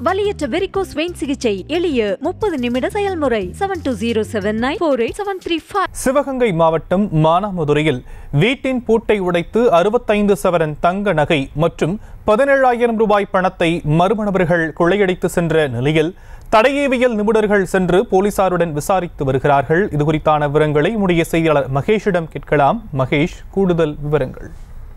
வலியற்ற varicose vein சிகிச்சை எளிய முப்பது நிமிட செயல்முறை seven two zero seven nine four eight seven three five Sivaganga மாவட்டம் மானாமதுரையில் வீட்டின் பூட்டை உடைத்து அறுபத்தைந்து சவரன் தங்க நகை மற்றும் பதினேழாயிரம் ரூபாய் பணத்தை மர்ம நபர்கள் கொள்ளையடித்து சென்ற நிலையில் தடையவியல் நிபுணர்கள் சென்று போலீசாருடன் விசாரித்து வருகிறார்கள் இது குறித்தான விவரங்களை உடைய செய்தியாளர் மகேஷிடம் கேட்கலாம் மகேஷ் கூடுதல் விவரங்கள்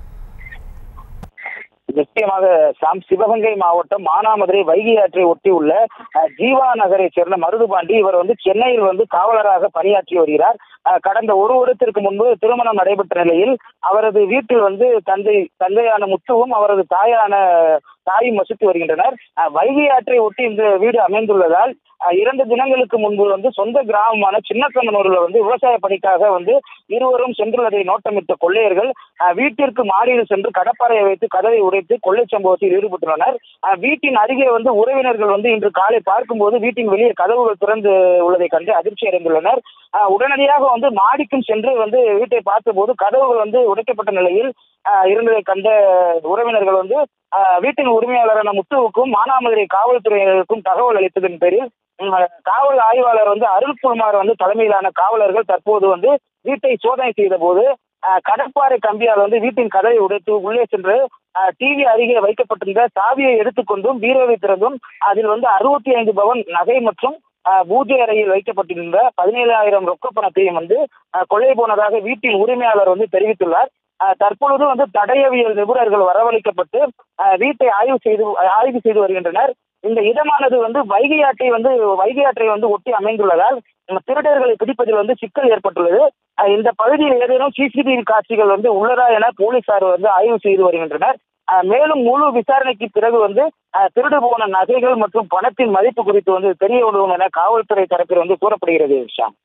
நிச்சயமாக சாம் சிவகங்கை மாவட்டம் மானாமதுரை வைகை ஆற்றை ஒட்டி உள்ள அஹ், ஜீவா நகரை சேர்ந்த மருதுபாண்டி இவர் வந்து சென்னையில் வந்து காவலராக பணியாற்றி வருகிறார் அஹ், கடந்த ஒரு வருடத்திற்கு முன்பு திருமணம் நடைபெற்ற நிலையில் அவரது வீட்டில் வந்து தந்தை தந்தையான முத்துவும் அவரது தாயான தாயும் வசித்து வருகின்றனர் அஹ், வைகை ஆற்றை ஒட்டி இந்த வீடு அமைந்துள்ளதால் அஹ், இரண்டு தினங்களுக்கு முன்பு வந்து சொந்த கிராமமான சின்னக்கமனூர்ல வந்து விவசாய பணிக்காக வந்து இருவரும் சென்றுள்ளதை நோட்டமிட்ட கொள்ளையர்கள் அஹ், வீட்டிற்கு மாடியில் சென்று கடப்பாறையை வைத்து கதவை உடைத்து கொள்ளை சம்பவத்தில் ஈடுபட்டுள்ளனர் அஹ், வீட்டின் அருகே வந்து உறவினர்கள் வந்து இன்று காலை பார்க்கும்போது வீட்டின் வெளியே கதவுகள் திறந்து உள்ளதை கண்டு அதிர்ச்சி அடைந்துள்ளனர் அஹ், உடனடியாக வந்து மாடிக்கும் சென்று வந்து வீட்டை பார்த்தபோது கதவுகள் வந்து உடைக்கப்பட்ட நிலையில் அஹ், இருந்ததை கண்ட உறவினர்கள் வந்து அஹ், வீட்டின் உரிமையாளரான முத்துவுக்கும் மானாமதுரை காவல்துறையினருக்கும் தகவல் அளித்ததன் பேரில் உம், காவல் ஆய்வாளர் வந்து அருள்குமார் வந்து தலைமையிலான காவலர்கள் தற்போது வந்து வீட்டை சோதனை செய்த போது அஹ், கடற்பாறை கம்பியால் வந்து வீட்டின் கதவை உடைத்து உள்ளே சென்று டிவி அருகே வைக்கப்பட்டிருந்த சாவியை எடுத்துக்கொண்டும் பீரோவை திறந்தும் அதில் வந்து அறுபத்தி ஐந்து பவன் நகை மற்றும் அஹ், பூஜை அறையில் வைக்கப்பட்டிருந்த பதினேழாயிரம் ரொக்க பணத்தையும் வந்து அஹ், கொள்ளை போனதாக வீட்டின் உரிமையாளர் வந்து தெரிவித்துள்ளார் அஹ், தற்பொழுது வந்து தடயவியல் நிபுணர்கள் வரவழைக்கப்பட்டு அஹ், வீட்டை ஆய்வு செய்து ஆய்வு செய்து வருகின்றனர் இந்த இடமானது வந்து வைகை ஆற்றை வந்து வைகை ஆற்றை வந்து ஒட்டி அமைந்துள்ளதால் இந்த திருடர்களை பிடிப்பதில் வந்து சிக்கல் ஏற்பட்டுள்ளது அஹ், இந்த பகுதியில் ஏதேனும் சிசிடிவி காட்சிகள் வந்து உள்ளதா என போலீசார் வந்து ஆய்வு செய்து வருகின்றனர் அஹ், மேலும் முழு விசாரணைக்கு பிறகு வந்து அஹ், திருடு போன நகைகள் மற்றும் பணத்தின் மதிப்பு குறித்து வந்து தெரிய வரும் என காவல்துறை தரப்பில் வந்து கூறப்படுகிறது ஷாம்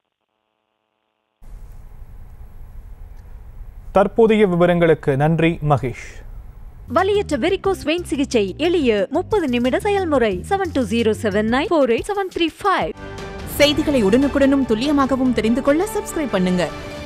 தற்போதைய விவரங்களுக்கு நன்றி மகேஷ் வலியற்ற வெரிகோஸ் வெயின் சிகிச்சை எளிய முப்பது நிமிட செயல்முறை seven two zero seven nine four eight seven three five செய்திகளை உடனுக்குடனும் துல்லியமாகவும் தெரிந்து கொள்ள சப்ஸ்கிரைப் பண்ணுங்க